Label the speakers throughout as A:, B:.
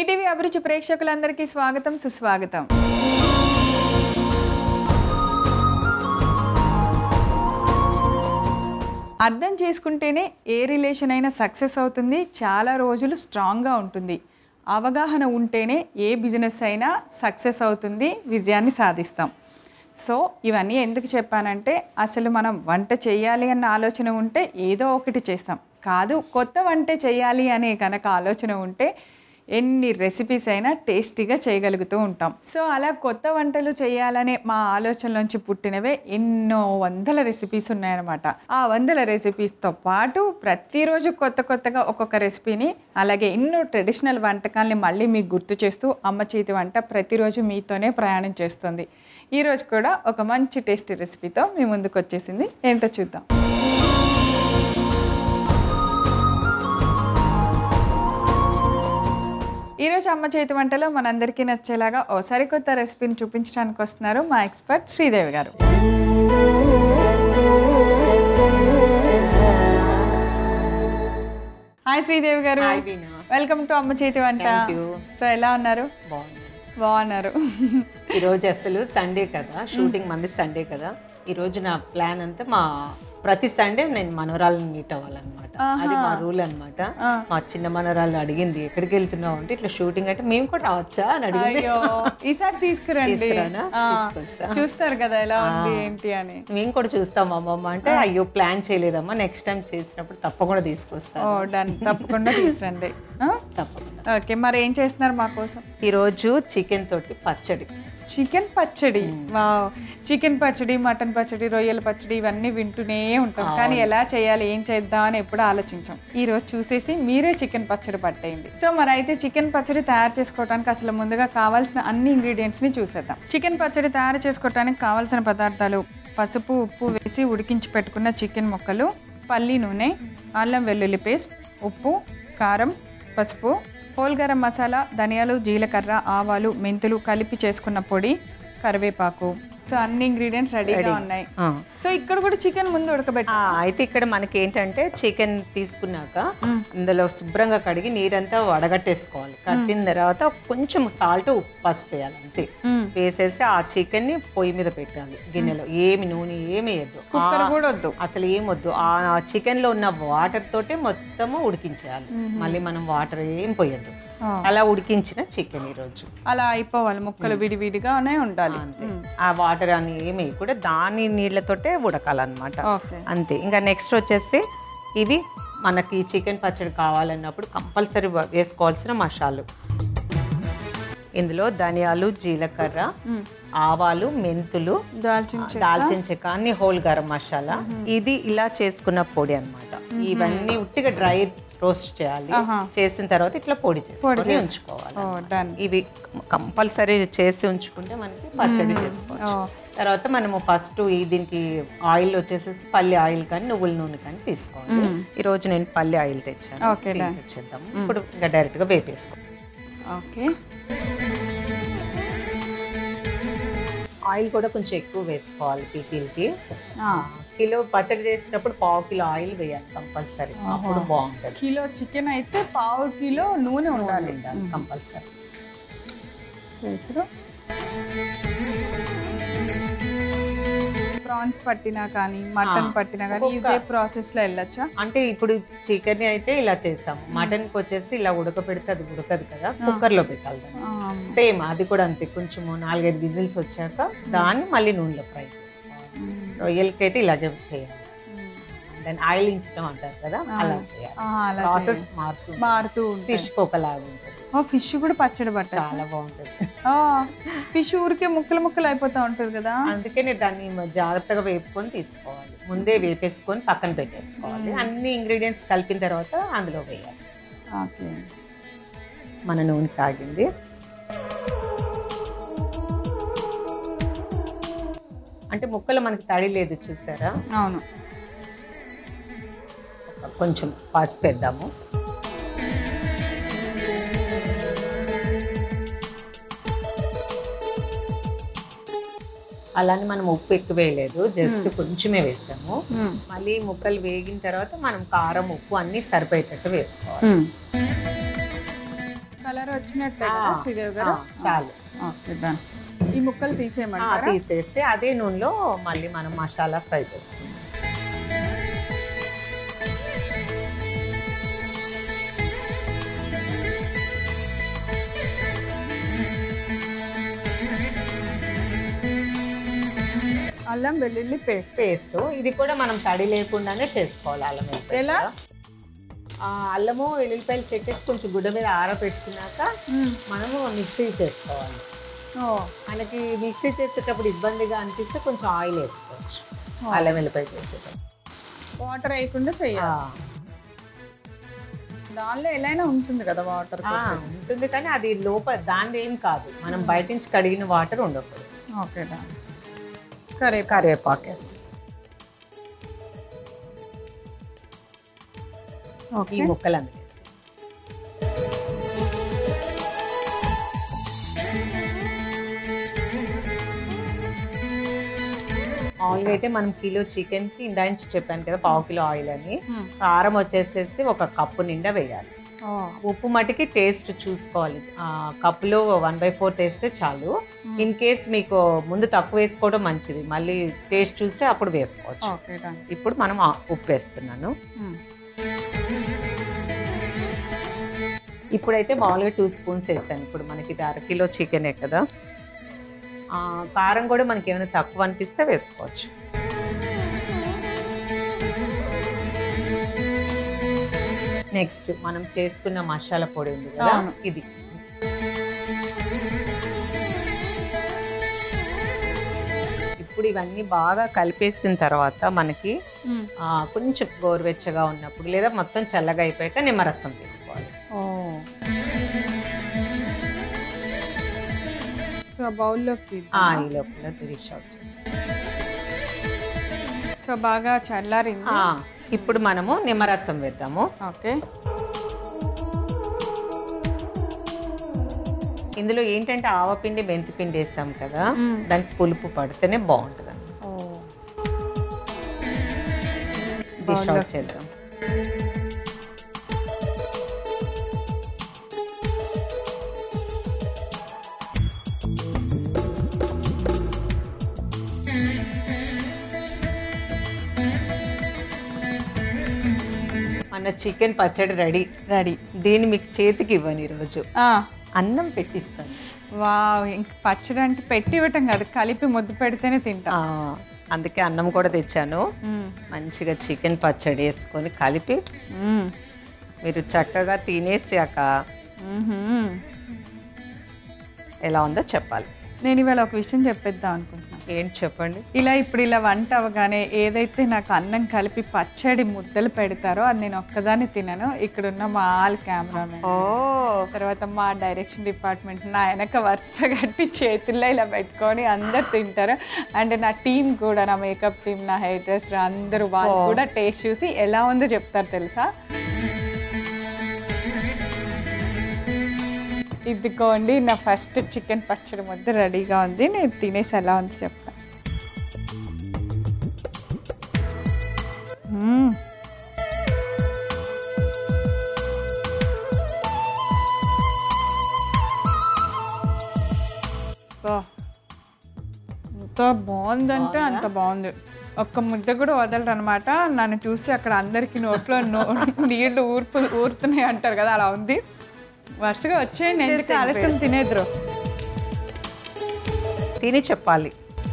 A: ETV అభిరుచి ప్రేక్షకులందరికీ స్వాగతం సుస్వాగతం అర్థం చేసుకుంటేనే ఏ రిలేషన్ అయినా సక్సెస్ అవుతుంది చాలా రోజులు స్ట్రాంగ్గా ఉంటుంది అవగాహన ఉంటేనే ఏ బిజినెస్ అయినా సక్సెస్ అవుతుంది విజయాన్ని సాధిస్తాం సో ఇవన్నీ ఎందుకు చెప్పానంటే అసలు మనం వంట చేయాలి అన్న ఆలోచన ఉంటే ఏదో ఒకటి చేస్తాం కాదు కొత్త వంట చేయాలి అనే కనుక ఆలోచన ఉంటే ఎన్ని రెసిపీస్ అయినా టేస్టీగా చేయగలుగుతూ ఉంటాం సో అలా కొత్త వంటలు చేయాలనే మా ఆలోచనలోంచి పుట్టినవే ఎన్నో వందల రెసిపీస్ ఉన్నాయన్నమాట ఆ వందల రెసిపీస్తో పాటు ప్రతిరోజు కొత్త కొత్తగా ఒక్కొక్క రెసిపీని అలాగే ఎన్నో ట్రెడిషనల్ వంటకాల్ని మళ్ళీ మీకు గుర్తు చేస్తూ అమ్మ చేతి వంట ప్రతిరోజు మీతోనే ప్రయాణం చేస్తుంది ఈరోజు కూడా ఒక మంచి టేస్టీ రెసిపీతో మీ ముందుకు వచ్చేసింది ఏంటో చూద్దాం ఈరోజు అమ్మ చేతి వంటలో మనందరికీ నచ్చేలాగా ఓ సరికొత్త రెసిపీని చూపించడానికి వస్తున్నారు మా ఎక్స్పర్ట్ శ్రీదేవి గారు హాయ్ శ్రీదేవి గారు వెల్కమ్ టు అమ్మ చేతి వంట సో ఎలా ఉన్నారు
B: బాగుంది
A: బాగున్నారు
B: ఈరోజు అసలు సండే కదా షూటింగ్ మంది సండే కదా ఈరోజు నా ప్లాన్ అంతా మా ప్రతి సండే నేను మనవరాలను మీట్ అవ్వాలన్నమాట అది మా రూల్ అన్నమాట మా చిన్న మనవరాలు అడిగింది ఎక్కడికి వెళ్తున్నావు అంటే ఇట్లా షూటింగ్ అంటే మేము కూడా రావచ్చా అని అడిగింది
A: అయ్యో ఈసారి తీసుకురండి
B: తీసుకురానా?
A: ఆ,
B: తీసుకొస్తా.
A: చూస్తారు కదా ఎలా ఉంది ఏంటి అని
B: మేము కూడా చూస్తాం అమ్మమ్మ అంటే అయ్యో ప్లాన్ చేయలేదమ్మా నెక్స్ట్ టైం చేసినప్పుడు తప్పకుండా తీసుకొస్తాను
A: ఓ డన్ తప్పకుండా తీసురండి ఆ?
B: తప్పకుండా
A: ఓకే మరి ఏం చేస్తున్నారు మా కోసం
B: ఈరోజు చికెన్ తోటి పచ్చడి
A: చికెన్ పచ్చడి వావ్ చికెన్ పచ్చడి మటన్ పచ్చడి రొయ్యల పచ్చడి ఇవన్నీ వింటూనే ఉంటాం కానీ ఎలా చేయాలి ఏం చేద్దాం అని ఎప్పుడు ఆలోచించాం ఈ రోజు చూసేసి మీరే చికెన్ పచ్చడి పట్టేయండి సో మరి అయితే చికెన్ పచ్చడి తయారు చేసుకోవడానికి అసలు ముందుగా కావాల్సిన అన్ని ఇంగ్రీడియంట్స్ ని చూసేద్దాం చికెన్ పచ్చడి తయారు చేసుకోవడానికి కావాల్సిన పదార్థాలు పసుపు ఉప్పు వేసి ఉడికించి పెట్టుకున్న చికెన్ ముక్కలు పల్లి నూనె అల్లం వెల్లుల్లి పేస్ట్ ఉప్పు కారం పసుపు హోల్ గరం మసాలా ధనియాలు జీలకర్ర ఆవాలు మెంతులు కలిపి చేసుకున్న పొడి కరివేపాకు సో అన్ని ఇంగ్రీడియంట్స్ రెడీగా ఉన్నాయి
B: ఆ.
A: సో ఇక్కడ కూడా చికెన్ ముందు ఉడకబెట్టి
B: ఆ, అయితే ఇక్కడ మనకి ఏంటంటే చికెన్ తీసుకున్నాక అందులో శుభ్రంగా కడిగి నీరంతా వడగట్టేసుకోవాలి కట్టిన తర్వాత కొంచెం సాల్ట్ ఉప్పు పసుపు వేయాలి అంతే వేసేసి ఆ చికెన్ ని పొయ్యి మీద పెట్టాలి గిన్నెలో ఏమి నూనె ఏమి వేయద్దు
A: కుక్కర్ కూడా వద్దు
B: అసలు ఏం వద్దు ఆ చికెన్ లో ఉన్న వాటర్ తోటే మొత్తము ఉడికించేయాలి మళ్ళీ మనం వాటర్ ఏం పోయొద్దు
A: ఆ.
B: అలా ఉడికించిన చికెన్ ఈరోజు
A: అలా అయిపోవాలి ముక్కలు విడివిడిగానే ఉండాలి
B: అంతే ఆ వాటర్ అని ఏమి కూడా దాని నీళ్ళతోటే ఉడకాలన్నమాట
A: ఓకే
B: అంతే ఇంకా నెక్స్ట్ వచ్చేసి ఇవి మనకి చికెన్ పచ్చడి కావాలన్నప్పుడు కంపల్సరీ వేసుకోవాల్సిన మసాలు ఇందులో ధనియాలు జీలకర్ర ఆవాలు మెంతులు
A: దాల్చిన
B: దాల్చిన చెక్క అన్ని హోల్ గరం మసాలా ఇది ఇలా చేసుకున్న పొడి అన్నమాట ఇవన్నీ ఉట్టిగా డ్రై రోస్ట్ చేయాలి చేసిన తర్వాత ఇట్లా పొడి చేసుకొని ఉంచుకోవాలి
A: ఓ డన్
B: ఇవి కంపల్సరీ చేసి ఉంచుకుంటే మనకి పచ్చడి చేసుకోవచ్చు తర్వాత మనము ఫస్ట్ ఈ దీనికి ఆయిల్ వచ్చేసేసి పల్లి ఆయిల్ కానీ నువ్వుల నూనె కానీ తీసుకోవాలి ఈ రోజు నేను పల్లి ఆయిల్ తెచ్చాను
A: Okay,
B: దీన్ని తెచ్చేద్దాం ఇప్పుడు ఇంకా డైరెక్ట్ గా వేపేసుకో
A: ఓకే
B: ఆయిల్ కూడా కొంచెం ఎక్కువ వేసుకోవాలి పీకీలకి కిలో పచ్చడి చేసినప్పుడు పావు కిలో ఆయిల్ వేయాలి కంపల్సరీ అప్పుడు బాగుంటుంది
A: కిలో చికెన్ అయితే పావు కిలో నూనె ఉండాలి
B: ఉండాలి కంపల్సరీ
A: సో ఇప్పుడు ప్రాన్స్ పట్టినా కానీ మటన్ పట్టినా కానీ ఇదే ప్రాసెస్ లో వెళ్ళొచ్చా
B: అంటే ఇప్పుడు చికెన్ అయితే ఇలా చేసాం మటన్ కి వచ్చేసి ఇలా ఉడకపెడితే అది ఉడకదు కదా కుక్కర్ లో పెట్టాలి దాన్ని సేమ్ అది కూడా అంతే కొంచెం నాలుగైదు విజిల్స్ వచ్చాక దాన్ని మళ్ళీ నూనెలో ఫ్రై చేసుకోవాలి రొయ్యలకి అయితే ఇలాగే చేయాలి దాన్ని ఆయిల్ ఇంచడం అంటారు కదా అలా చేయాలి
A: ఆ, అలా
B: ప్రాసెస్ మారుతుంది
A: మారుతూ ఉంటుంది
B: ఫిష్ ఒకలాగా ఉంటుంది
A: ఓ ఫిష్ కూడా పచ్చడి పట్టాలి
B: చాలా బాగుంటుంది
A: ఫిష్ ఊరికే ముక్కలు ముక్కలు అయిపోతా ఉంటుంది కదా
B: అందుకే నేను దాన్ని జాగ్రత్తగా వేపుకొని తీసుకోవాలి ముందే వేపేసుకొని పక్కన పెట్టేసుకోవాలి అన్ని ఇంగ్రీడియంట్స్ కలిపిన తర్వాత అందులో వేయాలి
A: ఓకే
B: మన నూనె తాగింది అంటే ముక్కలు మనకి తడి లేదు చూసారా
A: అవును
B: కొంచెం పసుపు వేద్దాము అలానే మనం ఉప్పు ఎక్కువ వేయలేదు జస్ట్ కొంచెమే వేసాము
A: మ్మ్.
B: మళ్ళీ ముక్కలు వేగిన తర్వాత మనం కారం ఉప్పు అన్ని సరిపోయేటట్టు వేసుకోవాలి
A: మ్మ్. కలర్ వచ్చినట్టే
B: ఆ,
A: కదా శ్రీదేవి గారు
B: ఆ, చాలు
A: ఓకే done. ఈ ముక్కలు
B: ఆ,
A: తీసేయమంటారా
B: తీసేసి అదే నూనెలో మళ్ళీ మనం మసాలా ఫ్రై చేస్తాం
A: అల్లం వెల్లుల్లి పేస్ట్
B: పేస్ట్ ఇది కూడా మనం తడి లేకుండానే చేసుకోవాలి అల్లం వెల్లుల్లి
A: ఎలా?
B: ఆ, అల్లము వెల్లుల్లిపాయలు చెక్కేసి కొంచెం గుడ్డ మీద ఆరబెట్టుకున్నాక మనము మిక్సీ చేసుకోవాలి
A: ఓ
B: మనకి మిక్సీ చేసేటప్పుడు ఇబ్బందిగా అనిపిస్తే కొంచెం ఆయిల్ వేసుకోవచ్చు అల్లం వెల్లిపాయ చేసేటప్పుడు
A: వాటర్ వేయకుండా
B: ఆ,
A: చెయ్యాలి దానిలో ఎలా అయినా ఉంటుంది కదా వాటర్
B: ఆ, ఉంటుంది కానీ అది లోపల దాని ఏం కాదు మనం బయట నుంచి కడిగిన వాటర్ ఉండకూడదు
A: ఓకే done. కరే
B: కరివేపాకు వేస్తాం ఈ
A: ఓకే
B: ముక్కలు అందులో వేస్తాం మామూలుగా అయితే మనం కిలో చికెన్కి ఇందా నుంచి చెప్పాను కదా పావు కిలో ఆయిల్ అని
A: Hmm.
B: కారం వచ్చేసేసి ఒక కప్పు నిండా వేయాలి
A: ఓ
B: ఉప్పు మటుకి టేస్ట్ చూసుకోవాలి ఆ, కప్పులో వన్ బై ఫోర్త్ వేస్తే చాలు ఇన్ కేస్ మీకు ముందు తక్కువ వేసుకోవడం మంచిది మళ్ళీ టేస్ట్ చూసి అప్పుడు వేసుకోవచ్చు
A: ఓకే డన్
B: ఇప్పుడు మనం ఆ ఉప్పు వేస్తున్నాను ఇప్పుడైతే మామూలుగా టూ స్పూన్స్ వేసాను ఇప్పుడు మనకి ఇది అర కిలో చికెనే కదా ఆ, కారం కూడా మనకి ఏమైనా తక్కువ అనిపిస్తే వేసుకోవచ్చు నెక్స్ట్ మనం చేసుకున్న మసాలా పొడి ఉంది కదా
A: అవును.
B: ఇది ఇప్పుడు ఇవన్నీ బాగా కలిపేసిన తర్వాత మనకి ఆ, కొంచెం గోరువెచ్చగా ఉన్నప్పుడు లేదా మొత్తం చల్లగా అయిపోయాక నిమ్మరసం తీసుకోవాలి
A: ఓ సో బౌల్లోకి
B: ఆ, ఈ లోపల డిష్ అవుట్
A: సో బాగా చల్లారింది
B: ఆ, ఇప్పుడు మనము నిమ్మరసం వేద్దాము
A: ఓకే
B: ఇందులో ఏంటంటే ఆవపిండి మెంతిపిండి వేస్తాం కదా
A: మ్మ్.
B: దానికి పులుపు పడితేనే బాగుంటుంది
A: ఓ
B: డిష్ అవుట్ చేద్దాం మన చికెన్ పచ్చడి రెడీ
A: రెడీ
B: దీన్ని మీకు చేతికి ఇవ్వను ఈరోజు అన్నం పెట్టిస్తాను
A: వావ్ ఇంక పచ్చడి అంటే పెట్టి ఇవ్వటం కాదు కలిపి ముద్దు పెడితేనే తింటా
B: ఆ, అందుకే అన్నం కూడా తెచ్చాను
A: మ్మ్.
B: మంచిగా చికెన్ పచ్చడి వేసుకొని కలిపి
A: మ్మ్.
B: మీరు చక్కగా తినేసాక
A: మ్మ్హ్మ్.
B: ఎలా ఉందో చెప్పాలి
A: నేను ఇవాళ ఒక విషయం చెప్పేద్దాం అనుకుంటున్నాను
B: ఏంటి చెప్పండి
A: ఇలా ఇప్పుడు ఇలా వంట అవగానే ఏదైతే నాకు అన్నం కలిపి పచ్చడి ముద్దలు పెడతారో అది నేను ఒక్కదాన్ని తినను ఇక్కడున్న మా ఆల్ కెమెరామెన్
B: ఓ
A: తర్వాత మా డైరెక్షన్ డిపార్ట్మెంట్ నా వెనక వరుస కట్టి చేతుల్లో ఇలా పెట్టుకొని అందరు తింటారు అండ్ నా టీం కూడా నా మేకప్ టీం నా హెయిర్ డ్రెస్సర్ అందరూ వాళ్ళు కూడా టేస్ట్ చూసి ఎలా ఉందో చెప్తారు తెలుసా ఇదిగోండి నా ఫస్ట్ చికెన్ పచ్చడి ముద్ద రెడీగా ఉంది నేను తినేసి ఎలా ఉంది చెప్తా మ్మ్. బా. ఎంత బాగుందంటే అంత బాగుంది ఒక్క ముద్ద కూడా వదలరు అనమాట నన్ను చూసి అక్కడ అందరికి నోట్లో నో నీళ్లు ఊర్పు ఊరుతున్నాయి అంటారు కదా అలా ఉంది వరుసగా వచ్చేయండి ఎందుకు ఆలస్యం తినేద్దరు
B: తిని చెప్పాలి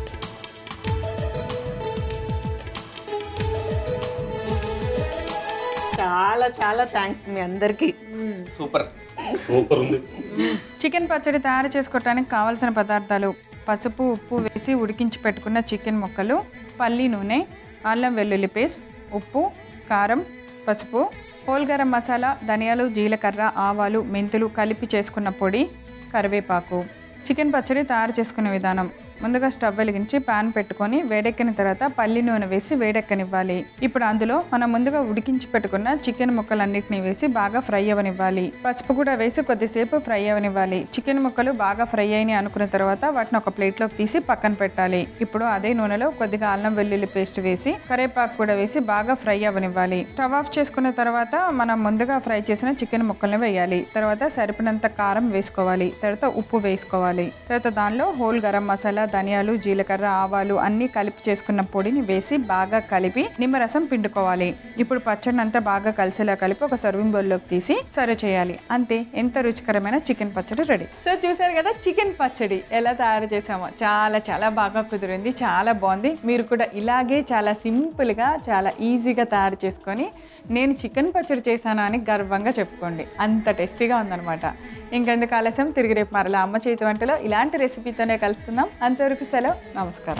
B: చాలా చాలా థ్యాంక్స్ మీ అందరికీ
C: సూపర్ సూపర్ ఉంది
A: చికెన్ పచ్చడి తయారు చేసుకోవడానికి కావలసిన పదార్థాలు పసుపు ఉప్పు వేసి ఉడికించి పెట్టుకున్న చికెన్ ముక్కలు పల్లి నూనె అల్లం వెల్లుల్లి పేస్ట్ ఉప్పు కారం పసుపు హోల్ గరం మసాలా ధనియాలు జీలకర్ర ఆవాలు మెంతులు కలిపి చేసుకున్న పొడి కరివేపాకు చికెన్ పచ్చడి తయారు చేసుకునే విధానం ముందుగా స్టవ్ వెలిగించి పాన్ పెట్టుకొని వేడెక్కిన తర్వాత పల్లి నూనె వేసి వేడెక్కనివ్వాలి ఇప్పుడు అందులో మనం ముందుగా ఉడికించి పెట్టుకున్న చికెన్ ముక్కలన్నిటిని వేసి బాగా ఫ్రై అవ్వనివ్వాలి పసుపు కూడా వేసి కొద్దిసేపు ఫ్రై అవ్వనివ్వాలి చికెన్ ముక్కలు బాగా ఫ్రై అయినాయి అనుకున్న తర్వాత వాటిని ఒక ప్లేట్లోకి తీసి పక్కన పెట్టాలి ఇప్పుడు అదే నూనెలో కొద్దిగా అల్లం వెల్లుల్లి పేస్ట్ వేసి కరేపాకు కూడా వేసి బాగా ఫ్రై అవ్వనివ్వాలి స్టవ్ ఆఫ్ చేసుకున్న తర్వాత మనం ముందుగా ఫ్రై చేసిన చికెన్ ముక్కల్ని వేయాలి తర్వాత సరిపడినంత కారం వేసుకోవాలి తర్వాత ఉప్పు వేసుకోవాలి తర్వాత దానిలో హోల్ గరం మసాలా ధనియాలు జీలకర్ర ఆవాలు అన్నీ కలిపి చేసుకున్న పొడిని వేసి బాగా కలిపి నిమ్మరసం పిండుకోవాలి ఇప్పుడు పచ్చడిని అంతా బాగా కలిసేలా కలిపి ఒక సర్వింగ్ బౌల్లోకి తీసి సర్వ్ చేయాలి అంతే ఎంత రుచికరమైన చికెన్ పచ్చడి రెడీ సో చూసారు కదా చికెన్ పచ్చడి ఎలా తయారు చేసామో చాలా చాలా బాగా కుదిరింది చాలా బాగుంది మీరు కూడా ఇలాగే చాలా సింపుల్గా చాలా ఈజీగా తయారు చేసుకొని నేను చికెన్ పచ్చడి చేశాను అని గర్వంగా చెప్పుకోండి అంత టేస్టీగా ఉందన్నమాట ఇంకెందుకు ఆలస్యం తిరిగి రేపు మరలా అమ్మ చేతి వంటలో ఇలాంటి రెసిపీతోనే కలుసుకుందాం అంతవరకు సెలవు నమస్కారం